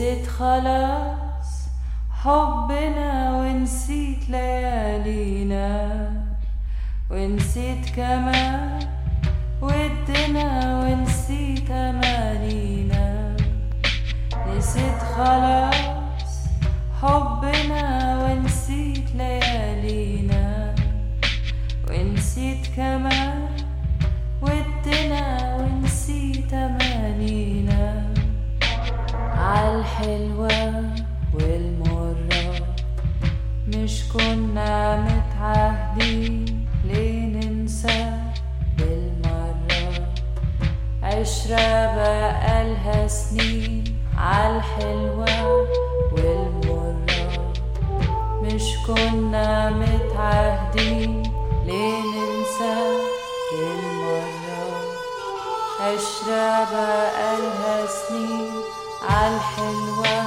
نسيت خلاص حبنا ونسيت ليالينا ونسيت كمان ودنا ونسيت أمانينا نسيت خلاص حبنا ونسيت ليالينا ونسيت كمان ودنا ونسيت أمانينا عالحلوة والمرة مش كنا متعهدين ليه ننسى بالمرة عشرة بقالها سنين عالحلوة والمرة مش كنا متعهدين ليه ننسى بالمرة عشرة بقالها سنين عالحلوة